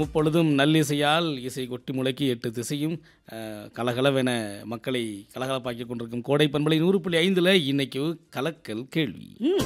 முப்பொழுதும் நல்லிசையால் இசை கொட்டி முளைக்கி எட்டு திசையும் அஹ், கலகலவென மக்களை கலகலப்பாக்கி கொண்டிருக்கும் கோடை பண்பலை நூறு புள்ளி ஐந்தில் இன்னைக்கு கலக்கல் கேள்வி ம்.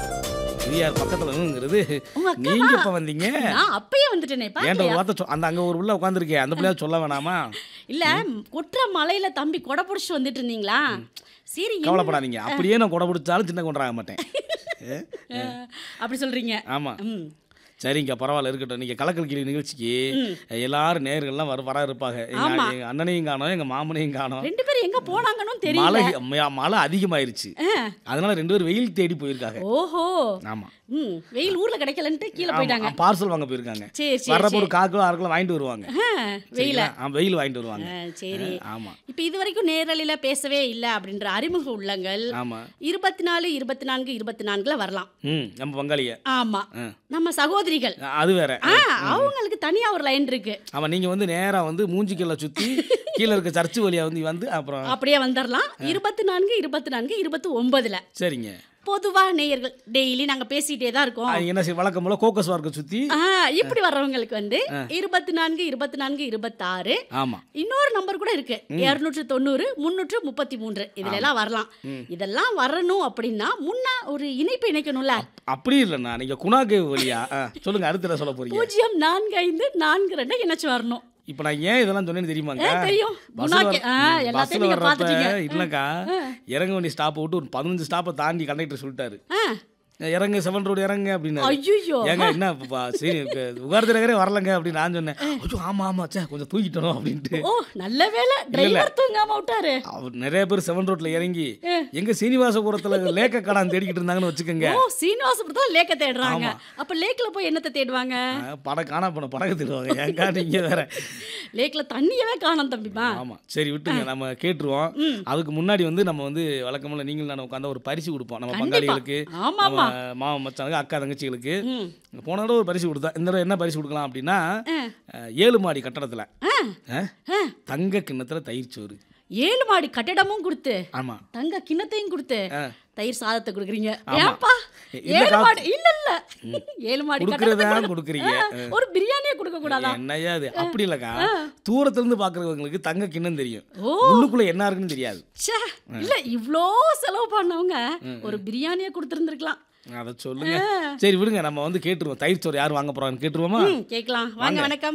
இது யார் பக்கத்துலங்கிறது உங்க அக்காவா? நீங்க இப்ப வந்தீங்க நான் அப்பயே வந்துட்டேனே ஏன்டா பாக்கலையா ஒரு வார்த்தை சொ- அந்த அங்க ஒரு உள்ள உட்காந்துருக்கேன் அந்த பிள்ளையா சொல்ல வேணாமா இல்ல கொட்டுற மலையில தம்பி கொடை புடிச்சு வந்துட்டு இருந்தீங்களா சரி என்ன- கவலைப்படாதீங்க அப்படியே நான் கொடை பிடிச்சாலும் சின்ன கொண்டாக மாட்டேன் ஏ? அஹ், அப்படி சொல்றீங்க ஆமா ம் சரிங்க பரவாயில்ல இருக்கட்டும் நீங்க கலக்கல் கேள்வி நிகழ்ச்சிக்கு எல்லாரும் நேர்கள்லாம் வர வர இருப்பாங்க எங்க ஆமா. எங்க அண்ணனையும் காணோம் எங்க மாமனையும் காணோம் ரெண்டு பேரும் எங்க போனாங்கன்னு தெரியல மழை ம- மழை அதிகமாயிருச்சு அதனால ரெண்டு பேரும் வெயில் தேடி போயிருக்காங்க ஓஹோ ஆமா ம் வெயில் ஊர்ல கிடைக்கலன்ட்டு கீழே போயிட்டாங்க பார்சல் வாங்க போயிருக்காங்க சரி சரி வர்றப்ப ஒரு கால் கிலோ அரை கிலோ வாங்கிட்டு வருவாங்க அஹ், வெயில சரிங்களா? ஆ, வெயில் வாங்கிட்டு வருவாங்க அஹ், சரி ஆமா இப்ப இது வரைக்கும் நேரலையில பேசவே இல்ல அப்படின்ற அறிமுக உள்ளங்கள் ஆமா இருபத்தி நாலு இருபத்தி நான்கு இருபத்தி நான்குல வரலாம் ம் நம்ம பங்காளிய ஆமா ஆ. நம்ம சகோதரிகள் அது வேற ஆ அவங்களுக்கு தனியா ஒரு லைன் இருக்கு ஆமா நீங்க வந்து நேரா வந்து மூஞ்சிக்கல்ல சுத்தி கீழே இருக்க சர்ச்சு வழியா வந்து வந்து அப்புறம் அப்படியே வந்துடலாம் இருபத்தி நான்கு இருபத்தி நான்கு இருபத்தி ஒன்பதுல சரிங்க பொதுவா நேயர்கள் டெய்லி நாங்க பேசிட்டே தான் இருக்கோம் அது என்ன செய்ய வழக்கம் போல கோக்கஸ் வார்க்கை சுத்தி ஆ, இப்படி வர்றவங்களுக்கு வந்து இருபத்தி நான்கு இருபத்தி நான்கு இருபத்தாறு ஆமா இன்னொரு நம்பர் கூட இருக்கு இருநூற்று தொண்ணூறு முன்னூற்று முப்பத்தி மூன்று இதுல எல்லாம் வரலாம் இதெல்லாம் வரணும் அப்படின்னா முன்ன ஒரு இணைப்பு இணைக்கணும்ல அப்படி இல்லைண்ணா நீங்க குணாகேவ் வழியா ஆ, சொல்லுங்க அடுத்து என்ன சொல்ல போறீங்க பூஜ்ஜியம் நான்கு ஐந்து நான்கு ரெண்டு இணைச்சு வரணும் இப்போ நான் ஏன் இதெல்லாம் சொன்னேன்னு தெரியுமாங்க ஏன் தெரியும் பஸ்ஸில் குணாக்கே ஆ எல்லாத்தையும் பஸ்ஸில் நீங்க வர்றப்ப பாத்துட்டீங்க இல்லைக்கா இறங்க வேண்டிய ஸ்டாப்பை விட்டு ஒரு பதினஞ்சு ஸ்டாப்பை தாண்டி கண்டக்டர் சொல்லிட்டாரு ஆ இறங்க செவன் ரோடு இறங்க அப்படின்னு ஐயோ ஏங்க என்ன இப்ப சரி உகாரத்து நகரே வரலங்க அப்படின்னு நான் சொன்னேன் ஐயோ ஆமா ஆமா சே கொஞ்சம் தூக்கிட்டணும் அப்படின்ட்டு ஓ நல்ல வேலை டிரைவர் தூங்காம விட்டாரு அவர் நிறைய பேர் செவன் ரோட்ல இறங்கி எங்க சீனிவாசபுரத்துல லேக்க கடான் தேடிக்கிட்டு இருந்தாங்கன்னு வச்சுக்கோங்க ஓ சீனிவாசபுரத்துல லேக்க தேடுறாங்க அப்ப லேக்ல போய் என்னத்தை தேடுவாங்க ஆ, படம் காணா போன படகு திருவாங்க ஏங்கா நீங்க வேற லேக்ல தண்ணியவே காணோம் தம்பிமா ஆமா சரி விட்டுங்க நம்ம கேட்டுருவோம் அதுக்கு முன்னாடி வந்து நம்ம வந்து வழக்கம்போல நீங்கள் நான் உட்காந்து ஒரு பரிசு கொடுப்போம் நம்ம கண்டிப்பா. பங்காளிகளுக்கு ஆமா நம்ம ஆமா மாமா மச்சானுக்கு அக்கா தங்கச்சிகளுக்கு ம். போன தடவை ஒரு பரிசு கொடுத்தா இந்த தடவை என்ன பரிசு கொடுக்கலாம் அப்படின்னா அஹ், ஏழு மாடி கட்டடத்துல அஹ், தங்க கிண்ணத்துல தயிர் சோறு ஏழு மாடி கட்டிடமும் கொடுத்து ஆமா தங்க கிண்ணத்தையும் கொடுத்து ஆ. தயிர் சாதத்தை கொடுக்குறீங்க ஆமா. ஏன்பா இல்ல ஏழு கா- மாடி இல்ல இல்ல ஏழு மாடி கொடுக்கறதா கட்டடத்தை கொடு- கொடுக்குறீங்க. ஆ, ஒரு பிரியாணியே கொடுக்க கூடாதா என்னையா அது அப்படி இல்லக்கா தூரத்துல இருந்து பாக்குறவங்களுக்கு தங்க கிண்ணம் தெரியும் ஓ. உள்ளுக்குள்ள என்ன இருக்குன்னு தெரியாது ச்சே இல்ல இவ்ளோ செலவு பண்ணவங்க ஒரு பிரியாணியே கொடுத்துருந்துருக்கலாம் அதை சொல்லுங்க சரி விடுங்க நம்ம வந்து கேட்டுருவோம் தயிர் சோறு யார் வாங்க போறாங்கன்னு கேட்டுருவோமா ம் கேட்கலாம் வாங்க வணக்கம்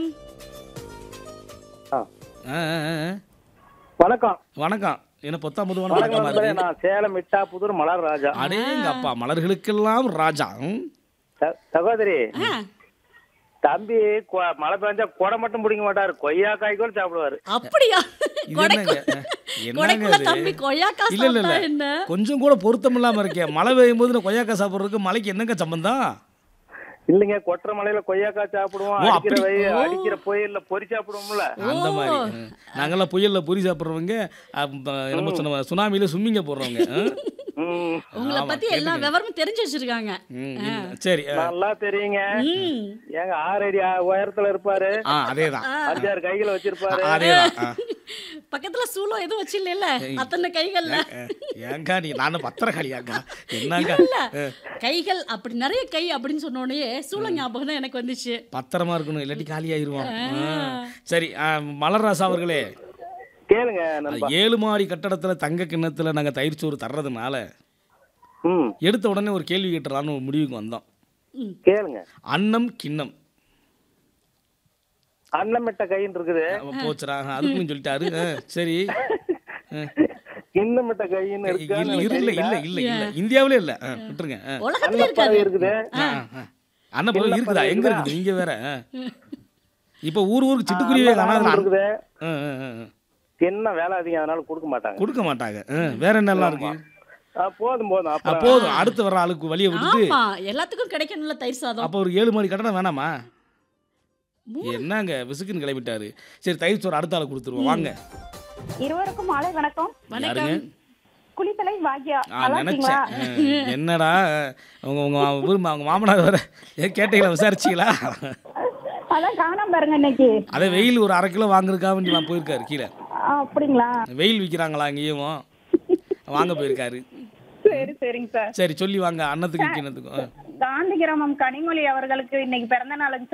ஆ, ஆ, ஆ, ஆ. வணக்கம் வணக்கம் என்ன பொத்தாம்பது வணக்கம் வணக்கம் நண்பரே. நான் சேலம் மிட்டாப்புதூர் மலர் ராஜா அடேங்க அப்பா மலர்களுக்கெல்லாம் ராஜா ம். ச- சகோதரி ஆ, தம்பி கொ- மழை பெஞ்சா கொடை மட்டும் பிடிக்க மாட்டாரு கொய்யா காய் கூட சாப்பிடுவாரு அப்படியா இது கொடைக்கு- என்னங்க என்னங்க கொடைக்குள்ள இது? தம்பி கொய்யாக்கா இல்ல இல்ல சாப்பிட்டா இல்ல என்ன கொஞ்சம் கூட பொருத்தம் இல்லாம இருக்கே மழை பெய்யும் போது நான் கொய்யாக்காய் சாப்பிட்றதுக்கு மழைக்கு என்னங்க சம்பந்தம் இல்லைங்க கொற்ற மலையில கொய்யாக்காய் சாப்பிடுவோம் ஓ, அடிக்கிற அப்படி- வெயில் அடிக்கிற புயல்ல பொறி சாப்பிடுவோம்ல அந்த மாதிரி ம். நாங்கெல்லாம் புயல்ல பொரி சாப்பிட்றவங்க நம்ம சொன்ன சுனாமியில சும்மிங்க போடுறவங்க ம். ம், உங்களை ஆமா, பத்தி எல்லா விவரமும் தெரிஞ்சு வச்சிருக்காங்க ம், இல்ல. சரி ஆ. நல்லா தெரியுங்க ம் ஏங்க ஆறு அடி ஆ- உயரத்துல இருப்பாரு ஆ அதேதான் அஞ்சாறு கைகளை வச்சிருப்பாரு அதேதான் ஆ. பக்கத்துல சூளம் எதுவும் வச்சில்ல அத்தனை கைகள்ல ஏங்கா நீ நானும் பத்திரக்காளியாக்கா என்னங்க இல்ல கைகள் அப்படி நிறைய கை அப்படின்னு சொன்ன உடனே சூளம் ஞாபகம் தான் எனக்கு வந்துச்சு பத்திரமா இருக்கணும் இல்லாட்டி காலி ஆயிருவோம் ஆ. சரி ஆ, மலர்ராசா அவர்களே கேளுங்க அது நண்பா ஏழு மாடி கட்டடத்துல தங்க கிண்ணத்துல நாங்க தயிர் சோறு தர்றதுனால ம் எடுத்த உடனே ஒரு கேள்வி கேட்டுறான்னு ஒரு முடிவுக்கு வந்தோம் கேளுங்க அன்னம் கிண்ணம் அன்னமிட்ட கைன்னு இருக்குது அவ போச்சுடா அதுக்கும் சொல்லிட்டாரு ஆ, சரி ஆ. இன்னமிட்ட கைன்னு இருக்கா இல்ல இல்ல இல்ல இல்ல இல்ல இந்தியாவிலே இல்ல ஆ, விட்டுருங்க ஆ. உலகத்துல இருக்காது அன்னப்பறவை இருக்குது ஆ, ஆ. அன்னப்பறவை இருக்குதா எங்க இருக்குது நீங்க வேற ஆ. இப்ப ஊர் ஊருக்கு சிட்டுக்குருவியே காணாது இருக்குது ஆ, ஆ, ஆ, ஆ. என்ன வேலை அதிகம் அதனால கொடுக்க மாட்டாங்க கொடுக்க மாட்டாங்க ஆ, வேற என்னெல்லாம் இருக்கு ஆ, போதும் போதும் ஆ, அப்புறம் போதும் அடுத்து வர ஆளுக்கு வழியை விட்டுட்டு ஆமா எல்லாத்துக்கும் கிடைக்கணும்ல தயிர் சாதம் அப்போ ஒரு ஏழு மாடி கட்டணம் வேணாமா என்னங்க விசுக்குன்னு கிளம்பிட்டாரு சரி தயிர் சோறு அடுத்த ஆளு கொடுத்துருவோம் வாங்க இருவருக்கும் மாலை வணக்கம் யாருங்க குளித்தலை பாக்யா ஆ நல்லா நினைச்சேன் இருக்கீங்களா ஆ, என்னடா உங்க உங்க ஊர் மா- உங்க மாமனார் வர ஏன் கேட்டீங்களா விசாரிச்சீங்களா அதான் காணாம பாருங்க இன்னைக்கு அதே வெயில் ஒரு அரை கிலோ வாங்குறதுக்காக வேண்டி நான் போயிருக்காரு கீழே ஆ, அப்படிங்களா வெயில் விற்கிறாங்களா அங்கேயும் வாங்க போயிருக்காரு சரி சரிங்க சார் சரி சொல்லி வாங்க அன்னத்துக்கு கிணத்துக்கும் காந்தி கிராமம் கனிமொழி அவர்களுக்கு இன்னைக்கு பிறந்த நாளுங்க